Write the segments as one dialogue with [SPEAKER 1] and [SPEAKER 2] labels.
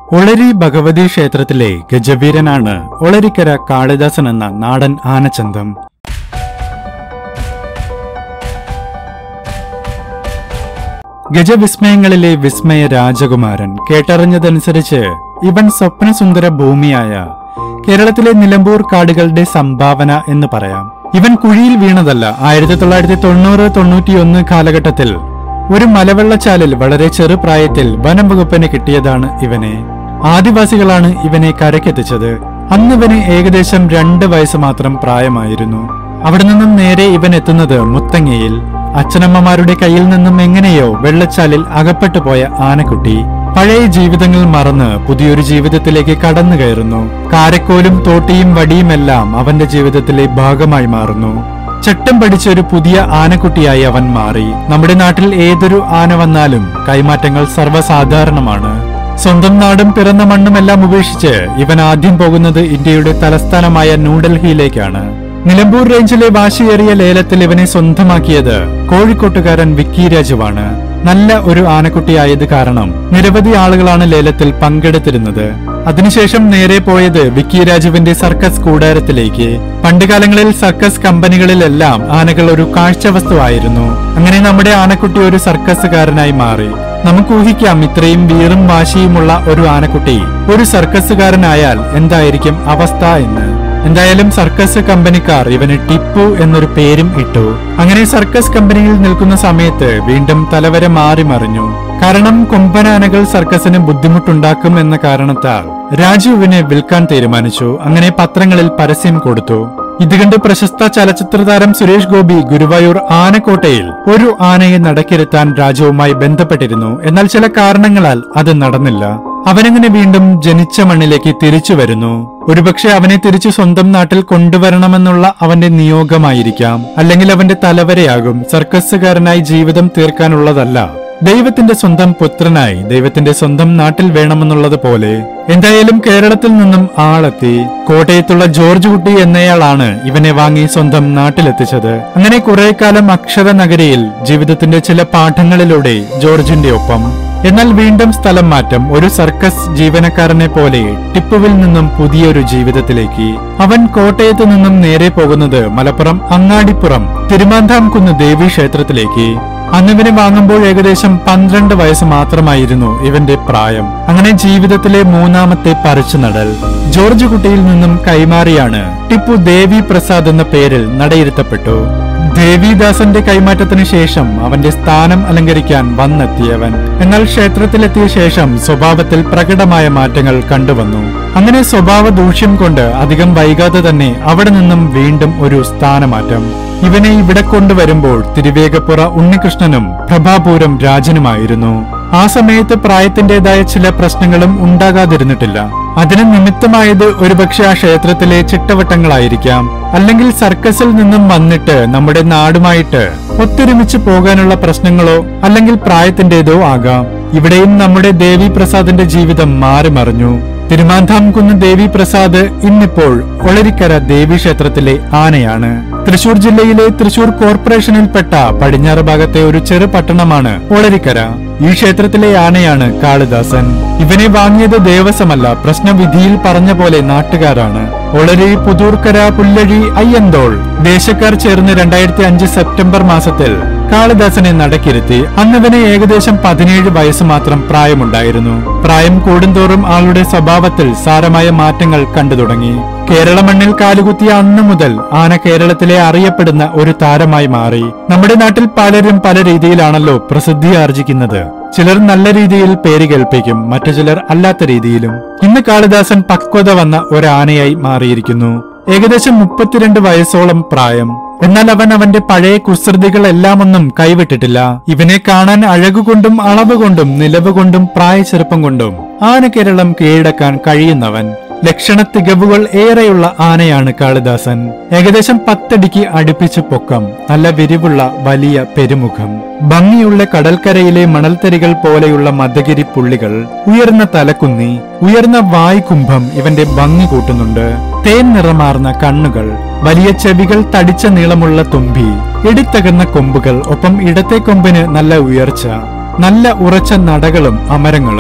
[SPEAKER 1] ഒളരി ഭഗവതി ക്ഷേത്രത്തിലെ ഗജവീരനാണ് ഒളരിക്കര കാളിദാസൻ എന്ന നാടൻ ആനച്ചന്തം ഗജവിസ്മയങ്ങളിലെ വിസ്മയ രാജകുമാരൻ കേട്ടറിഞ്ഞതനുസരിച്ച് ഇവൻ സ്വപ്നസുന്ദര ഭൂമിയായ കേരളത്തിലെ നിലമ്പൂർ കാടുകളുടെ സംഭാവന എന്ന് പറയാം ഇവൻ കുഴിയിൽ വീണതല്ല ആയിരത്തി തൊള്ളായിരത്തി തൊണ്ണൂറ് തൊണ്ണൂറ്റിയൊന്ന് കാലഘട്ടത്തിൽ ഒരു മലവെള്ളച്ചാലിൽ വളരെ ചെറുപ്രായത്തിൽ വനം വകുപ്പിന് കിട്ടിയതാണ് ഇവനെ ആദിവാസികളാണ് ഇവനെ കരക്കെത്തിച്ചത് അന്ന് ഇവന് ഏകദേശം രണ്ട് വയസ്സ് മാത്രം പ്രായമായിരുന്നു അവിടെ നിന്നും നേരെ ഇവൻ എത്തുന്നത് മുത്തങ്ങയിൽ അച്ഛനമ്മമാരുടെ കയ്യിൽ നിന്നും എങ്ങനെയോ വെള്ളച്ചാലിൽ അകപ്പെട്ടു പോയ ആനക്കുട്ടി പഴയ ജീവിതങ്ങൾ മറന്ന് പുതിയൊരു ജീവിതത്തിലേക്ക് കടന്നു കയറുന്നു കാരക്കോലും തോട്ടിയും വടിയുമെല്ലാം അവന്റെ ജീവിതത്തിലെ ഭാഗമായി മാറുന്നു ചട്ടം പഠിച്ച ഒരു പുതിയ ആനക്കുട്ടിയായി അവൻ മാറി നമ്മുടെ നാട്ടിൽ ഏതൊരു ആന വന്നാലും കൈമാറ്റങ്ങൾ സർവ്വസാധാരണമാണ് സ്വന്തം നാടും പിറന്ന മണ്ണുമെല്ലാം ഉപേക്ഷിച്ച് ഇവൻ ആദ്യം പോകുന്നത് ഇന്ത്യയുടെ തലസ്ഥാനമായ ന്യൂഡൽഹിയിലേക്കാണ് നിലമ്പൂർ റേഞ്ചിലെ വാശിയേറിയ ലേലത്തിൽ ഇവനെ സ്വന്തമാക്കിയത് കോഴിക്കോട്ടുകാരൻ വിക്കി രാജുവാണ് നല്ല ഒരു ആനക്കുട്ടിയായത് കാരണം നിരവധി ആളുകളാണ് ലേലത്തിൽ പങ്കെടുത്തിരുന്നത് അതിനുശേഷം നേരെ പോയത് വിക്കി രാജുവിന്റെ സർക്കസ് കൂടാരത്തിലേക്ക് പണ്ടുകാലങ്ങളിൽ സർക്കസ് കമ്പനികളിലെല്ലാം ആനകൾ ഒരു കാഴ്ചവസ്തുവായിരുന്നു അങ്ങനെ നമ്മുടെ ആനക്കുട്ടി ഒരു സർക്കസുകാരനായി മാറി നമുക്ക് ഊഹിക്കാം ഇത്രയും വീറും വാശിയുമുള്ള ഒരു ആനക്കുട്ടി ഒരു സർക്കസുകാരനായാൽ എന്തായിരിക്കും അവസ്ഥ എന്ന് എന്തായാലും സർക്കസ് കമ്പനിക്കാർ ഇവന് ടിപ്പു എന്നൊരു പേരും ഇട്ടു അങ്ങനെ സർക്കസ് കമ്പനിയിൽ നിൽക്കുന്ന സമയത്ത് വീണ്ടും തലവരെ മാറി മറിഞ്ഞു കാരണം കൊമ്പനാനകൾ സർക്കസിന് ബുദ്ധിമുട്ടുണ്ടാക്കും എന്ന കാരണത്താൽ രാജുവിനെ വിൽക്കാൻ തീരുമാനിച്ചു അങ്ങനെ പത്രങ്ങളിൽ പരസ്യം കൊടുത്തു ഇത് കണ്ട് പ്രശസ്ത ചലച്ചിത്ര താരം സുരേഷ് ഗോപി ഗുരുവായൂർ ആനക്കോട്ടയിൽ ഒരു ആനയെ നടക്കിരുത്താൻ രാജുവുമായി ബന്ധപ്പെട്ടിരുന്നു എന്നാൽ ചില കാരണങ്ങളാൽ അത് നടന്നില്ല അവനങ്ങനെ വീണ്ടും ജനിച്ച മണ്ണിലേക്ക് തിരിച്ചു വരുന്നു ഒരുപക്ഷെ അവനെ തിരിച്ചു സ്വന്തം നാട്ടിൽ കൊണ്ടുവരണമെന്നുള്ള അവന്റെ നിയോഗമായിരിക്കാം അല്ലെങ്കിൽ അവന്റെ തലവരെയാകും സർക്കസുകാരനായി ജീവിതം തീർക്കാനുള്ളതല്ല ദൈവത്തിന്റെ സ്വന്തം പുത്രനായി ദൈവത്തിന്റെ സ്വന്തം നാട്ടിൽ വേണമെന്നുള്ളത് പോലെ എന്തായാലും കേരളത്തിൽ നിന്നും ആളെത്തി കോട്ടയത്തുള്ള ജോർജ് കുട്ടി എന്നയാളാണ് ഇവനെ വാങ്ങി സ്വന്തം നാട്ടിലെത്തിച്ചത് അങ്ങനെ കുറെ കാലം അക്ഷര നഗരിയിൽ ജീവിതത്തിന്റെ ചില പാഠങ്ങളിലൂടെ ജോർജിന്റെ ഒപ്പം എന്നാൽ വീണ്ടും സ്ഥലം മാറ്റം ഒരു സർക്കസ് ജീവനക്കാരനെ പോലെ ടിപ്പുവിൽ നിന്നും പുതിയൊരു ജീവിതത്തിലേക്ക് അവൻ കോട്ടയത്ത് നിന്നും നേരെ പോകുന്നത് മലപ്പുറം അങ്ങാടിപ്പുറം തിരുമാന്താംകുന്ന് ദേവി ക്ഷേത്രത്തിലേക്ക് അന്നിവനെ വാങ്ങുമ്പോൾ ഏകദേശം പന്ത്രണ്ട് വയസ്സ് മാത്രമായിരുന്നു ഇവന്റെ പ്രായം അങ്ങനെ ജീവിതത്തിലെ മൂന്നാമത്തെ പറിച്ചു നടൽ ജോർജ് കുട്ടിയിൽ നിന്നും കൈമാറിയാണ് ടിപ്പു ദേവി പ്രസാദ് എന്ന പേരിൽ നടയിരുത്തപ്പെട്ടു ദേവിദാസന്റെ കൈമാറ്റത്തിന് ശേഷം അവന്റെ സ്ഥാനം അലങ്കരിക്കാൻ വന്നെത്തിയവൻ എന്നാൽ ക്ഷേത്രത്തിലെത്തിയ ശേഷം സ്വഭാവത്തിൽ പ്രകടമായ മാറ്റങ്ങൾ കണ്ടുവന്നു അങ്ങനെ സ്വഭാവ ദൂഷ്യം കൊണ്ട് അധികം വൈകാതെ തന്നെ അവിടെ നിന്നും വീണ്ടും ഒരു സ്ഥാനമാറ്റം ഇവനെ ഇവിടെ കൊണ്ടുവരുമ്പോൾ തിരുവേഗപ്പുറ ഉണ്ണികൃഷ്ണനും പ്രഭാപൂരം രാജനുമായിരുന്നു ആ സമയത്ത് പ്രായത്തിന്റേതായ ചില പ്രശ്നങ്ങളും ഉണ്ടാകാതിരുന്നിട്ടില്ല അതിന് നിമിത്തമായത് ഒരുപക്ഷെ ആ ക്ഷേത്രത്തിലെ ചിട്ടവട്ടങ്ങളായിരിക്കാം അല്ലെങ്കിൽ സർക്കസിൽ നിന്നും വന്നിട്ട് നമ്മുടെ നാടുമായിട്ട് ഒത്തൊരുമിച്ച് പോകാനുള്ള പ്രശ്നങ്ങളോ അല്ലെങ്കിൽ പ്രായത്തിന്റേതോ ആകാം ഇവിടെയും നമ്മുടെ ദേവി പ്രസാദിന്റെ ജീവിതം മാറി മറിഞ്ഞു തിരുമാന്താംകുന്ന് ദേവി പ്രസാദ് ഇന്നിപ്പോൾ ഒളരിക്കര ദേവി ക്ഷേത്രത്തിലെ ആനയാണ് തൃശൂർ ജില്ലയിലെ തൃശൂർ കോർപ്പറേഷനിൽപ്പെട്ട പടിഞ്ഞാറ് ഭാഗത്തെ ഒരു ചെറു പട്ടണമാണ് ഒളരിക്കര ഈ ക്ഷേത്രത്തിലെ ആനയാണ് കാളിദാസൻ ഇവനെ വാങ്ങിയത് ദേവസ്വമല്ല പ്രശ്നവിധിയിൽ പറഞ്ഞ പോലെ നാട്ടുകാരാണ് ഒളരി പുതൂർക്കര പുല്ലഴി അയ്യന്തോൾ ദേശക്കാർ ചേർന്ന് രണ്ടായിരത്തി അഞ്ച് സെപ്റ്റംബർ മാസത്തിൽ കാളിദാസനെ നടക്കിരുത്തി അന്നിവന് ഏകദേശം പതിനേഴ് വയസ്സ് മാത്രം പ്രായമുണ്ടായിരുന്നു പ്രായം കൂടുന്തോറും ആളുടെ സ്വഭാവത്തിൽ സാരമായ മാറ്റങ്ങൾ കണ്ടു തുടങ്ങി കേരള മണ്ണിൽ കാലുകുത്തിയ അന്നു മുതൽ ആന കേരളത്തിലെ അറിയപ്പെടുന്ന ഒരു താരമായി മാറി നമ്മുടെ നാട്ടിൽ പലരും പല രീതിയിലാണല്ലോ പ്രസിദ്ധി ആർജിക്കുന്നത് ചിലർ നല്ല രീതിയിൽ പേര് കേൾപ്പിക്കും മറ്റു ചിലർ അല്ലാത്ത രീതിയിലും ഇന്ന് കാളിദാസൻ പക്വത വന്ന ഒരു ആനയായി മാറിയിരിക്കുന്നു ഏകദേശം മുപ്പത്തിരണ്ട് വയസ്സോളം പ്രായം എന്നാൽ അവൻ അവന്റെ പഴയ കുസൃതികളെല്ലാം ഒന്നും കൈവിട്ടിട്ടില്ല ഇവനെ കാണാൻ അഴകുകൊണ്ടും അളവ് കൊണ്ടും നിലവ് കൊണ്ടും പ്രായചെറുപ്പം കൊണ്ടും ആന കേരളം കീഴടക്കാൻ കഴിയുന്നവൻ ലക്ഷണ തികവുകൾ ഏറെയുള്ള ആനയാണ് കാളിദാസൻ ഏകദേശം പത്തടിക്ക് അടുപ്പിച്ച് പൊക്കം നല്ല വിരിവുള്ള വലിയ പെരുമുഖം ഭംഗിയുള്ള കടൽക്കരയിലെ മണൽത്തരികൾ പോലെയുള്ള മദഗിരി പുള്ളികൾ ഉയർന്ന തലക്കുന്നി ഉയർന്ന വായ്കുംഭം ഇവന്റെ ഭംഗി കൂട്ടുന്നുണ്ട് തേൻ നിറമാർന്ന കണ്ണുകൾ വലിയ ചെവികൾ തടിച്ച നീളമുള്ള തുമ്പി ഇടിത്തകർന്ന കൊമ്പുകൾ ഒപ്പം ഇടത്തെ കൊമ്പിന് നല്ല ഉയർച്ച നല്ല ഉറച്ച നടകളും അമരങ്ങളും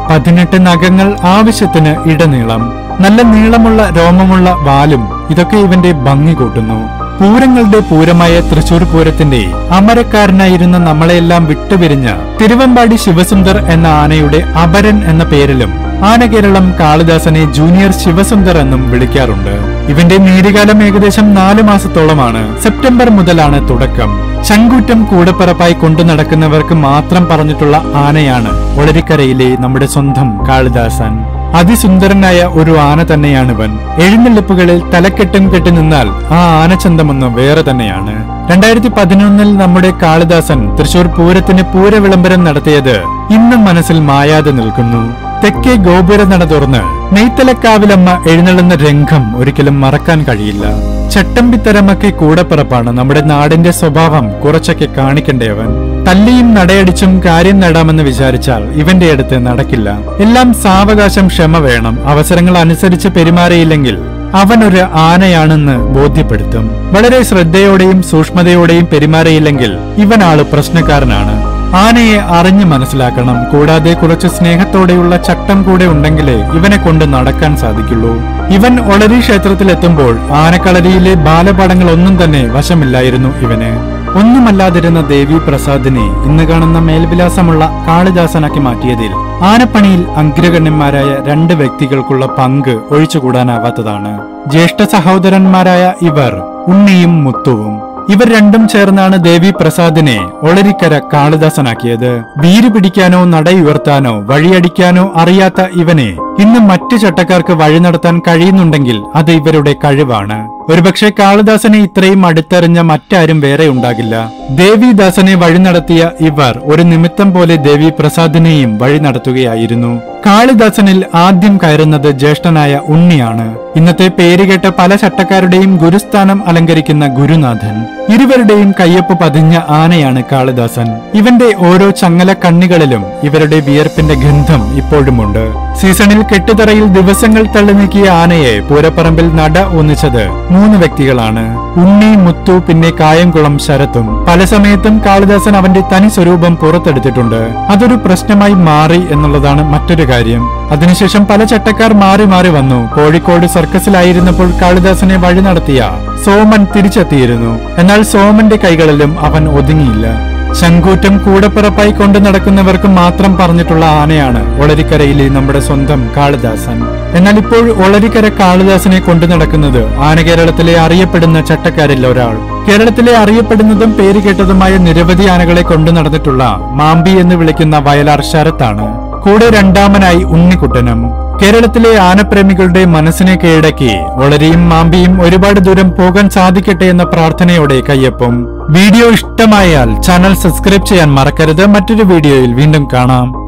[SPEAKER 1] പതിനെട്ട് നഖങ്ങൾ ആവശ്യത്തിന് ഇടനീളം നല്ല നീളമുള്ള രോമമുള്ള വാലും ഇതൊക്കെ ഇവന്റെ ഭംഗി കൂട്ടുന്നു പൂരങ്ങളുടെ പൂരമായ തൃശൂർ പൂരത്തിന്റെ അമരക്കാരനായിരുന്ന നമ്മളെല്ലാം വിട്ടുപിരിഞ്ഞ തിരുവമ്പാടി ശിവസുന്ദർ എന്ന ആനയുടെ അപരൻ എന്ന പേരിലും ആനകേരളം കാളിദാസനെ ജൂനിയർ ശിവസുന്ദർ എന്നും വിളിക്കാറുണ്ട് ഇവന്റെ നീതികാലം ഏകദേശം നാലു മാസത്തോളമാണ് സെപ്റ്റംബർ മുതലാണ് തുടക്കം ചങ്കൂറ്റം കൂടപ്പിറപ്പായി കൊണ്ടു നടക്കുന്നവർക്ക് മാത്രം പറഞ്ഞിട്ടുള്ള ആനയാണ് ഒളരിക്കരയിലെ നമ്മുടെ സ്വന്തം കാളിദാസൻ അതിസുന്ദരനായ ഒരു ആന തന്നെയാണിവൻ എഴുന്നള്ളിപ്പുകളിൽ തലക്കെട്ടും കെട്ടി നിന്നാൽ ആ ആനച്ചന്തമൊന്ന് വേറെ തന്നെയാണ് രണ്ടായിരത്തി പതിനൊന്നിൽ നമ്മുടെ കാളിദാസൻ തൃശൂർ പൂരത്തിന് പൂരവിളംബരം നടത്തിയത് ഇന്നും മനസ്സിൽ മായാതെ നിൽക്കുന്നു തെക്കേ ഗോപുര നട തുറന്ന് നെയ്ത്തലക്കാവിലമ്മ എഴുന്നള്ളുന്ന രംഗം ഒരിക്കലും മറക്കാൻ കഴിയില്ല ചട്ടമ്പിത്തരമൊക്കെ കൂടപ്പിറപ്പാണ് നമ്മുടെ നാടിന്റെ സ്വഭാവം കുറച്ചൊക്കെ കാണിക്കേണ്ടവൻ തല്ലിയും നടയടിച്ചും കാര്യം നേടാമെന്ന് വിചാരിച്ചാൽ ഇവന്റെ അടുത്ത് നടക്കില്ല എല്ലാം സാവകാശം ക്ഷമ വേണം അവസരങ്ങൾ അനുസരിച്ച് പെരുമാറിയില്ലെങ്കിൽ അവൻ ഒരു ആനയാണെന്ന് ബോധ്യപ്പെടുത്തും വളരെ ശ്രദ്ധയോടെയും സൂക്ഷ്മതയോടെയും പെരുമാറിയില്ലെങ്കിൽ ഇവനാള് പ്രശ്നക്കാരനാണ് ആനയെ അറിഞ്ഞു മനസ്സിലാക്കണം കൂടാതെ കുറച്ച് സ്നേഹത്തോടെയുള്ള ചട്ടം കൂടെ ഉണ്ടെങ്കിലേ ഇവനെ കൊണ്ട് നടക്കാൻ സാധിക്കുള്ളൂ ഇവൻ ഒളരി ക്ഷേത്രത്തിലെത്തുമ്പോൾ ആനക്കളരിയിലെ ബാലപാഠങ്ങളൊന്നും തന്നെ വശമില്ലായിരുന്നു ഇവന് ഒന്നുമല്ലാതിരുന്ന ദേവി പ്രസാദിനെ ഇന്ന് കാണുന്ന മേൽവിലാസമുള്ള കാളിദാസനാക്കി മാറ്റിയതിൽ ആനപ്പണിയിൽ അഗ്രഗണ്യന്മാരായ രണ്ട് വ്യക്തികൾക്കുള്ള പങ്ക് ഒഴിച്ചുകൂടാനാവാത്തതാണ് ജ്യേഷ്ഠ സഹോദരന്മാരായ ഇവർ ഉണ്ണിയും മുത്തുവും ഇവർ രണ്ടും ചേർന്നാണ് ദേവി പ്രസാദിനെ ഒളരിക്കര കാളിദാസനാക്കിയത് വീര് പിടിക്കാനോ നടയുയർത്താനോ വഴിയടിക്കാനോ അറിയാത്ത ഇവനെ ഇന്ന് മറ്റു ചട്ടക്കാർക്ക് വഴി നടത്താൻ കഴിയുന്നുണ്ടെങ്കിൽ അത് ഇവരുടെ കഴിവാണ് ഒരുപക്ഷെ കാളിദാസനെ ഇത്രയും അടുത്തറിഞ്ഞ മറ്റാരും വേറെ ഉണ്ടാകില്ല ദേവിദാസനെ വഴി നടത്തിയ ഇവർ ഒരു നിമിത്തം പോലെ ദേവി പ്രസാദിനെയും വഴി നടത്തുകയായിരുന്നു കാളിദാസനിൽ ആദ്യം കയറുന്നത് ജ്യേഷ്ഠനായ ഉണ്ണിയാണ് ഇന്നത്തെ പേരുകേട്ട പല ചട്ടക്കാരുടെയും ഗുരുസ്ഥാനം അലങ്കരിക്കുന്ന ഗുരുനാഥൻ ഇരുവരുടെയും കയ്യൊപ്പ് പതിഞ്ഞ ആനയാണ് കാളിദാസൻ ഇവന്റെ ഓരോ ചങ്ങല കണ്ണികളിലും ഇവരുടെ വിയർപ്പിന്റെ ഗന്ധം ഇപ്പോഴുമുണ്ട് സീസണിൽ കെട്ടുതറയിൽ ദിവസങ്ങൾ തള്ളി നീക്കിയ ആനയെ പൂരപ്പറമ്പിൽ നട ഒന്നിച്ചത് മൂന്ന് വ്യക്തികളാണ് ഉണ്ണി മുത്തു പിന്നെ കായംകുളം ശരത്തും പല സമയത്തും കാളിദാസൻ അവന്റെ തനി സ്വരൂപം പുറത്തെടുത്തിട്ടുണ്ട് അതൊരു പ്രശ്നമായി മാറി എന്നുള്ളതാണ് മറ്റൊരു കാര്യം അതിനുശേഷം പല ചട്ടക്കാർ മാറി മാറി വന്നു കോഴിക്കോട് സർക്കസിലായിരുന്നപ്പോൾ കാളിദാസനെ വഴി നടത്തിയ സോമൻ തിരിച്ചെത്തിയിരുന്നു എന്നാൽ സോമന്റെ കൈകളിലും അവൻ ഒതുങ്ങിയില്ല ശങ്കൂറ്റം കൂടപ്പിറപ്പായി കൊണ്ടു നടക്കുന്നവർക്ക് മാത്രം പറഞ്ഞിട്ടുള്ള ആനയാണ് ഒളരിക്കരയിലെ നമ്മുടെ സ്വന്തം കാളിദാസൻ എന്നാൽ ഇപ്പോൾ ഒളരിക്കര കാളിദാസനെ കൊണ്ടു നടക്കുന്നത് ആന കേരളത്തിലെ അറിയപ്പെടുന്ന ചട്ടക്കാരിൽ ഒരാൾ കേരളത്തിലെ അറിയപ്പെടുന്നതും പേരുകേട്ടതുമായ നിരവധി ആനകളെ കൊണ്ടു നടന്നിട്ടുള്ള മാമ്പി എന്ന് വിളിക്കുന്ന വയലാർ ശരത്താണ് കൂടെ രണ്ടാമനായി ഉണ്ണിക്കുട്ടനും കേരളത്തിലെ ആനപ്രേമികളുടെ മനസ്സിനെ കീഴടക്കി വളരെയും മാമ്പിയും ഒരുപാട് ദൂരം പോകാൻ സാധിക്കട്ടെ എന്ന പ്രാർത്ഥനയോടെ കയ്യൊപ്പം വീഡിയോ ഇഷ്ടമായാൽ ചാനൽ സബ്സ്ക്രൈബ് ചെയ്യാൻ മറക്കരുത് മറ്റൊരു വീഡിയോയിൽ വീണ്ടും കാണാം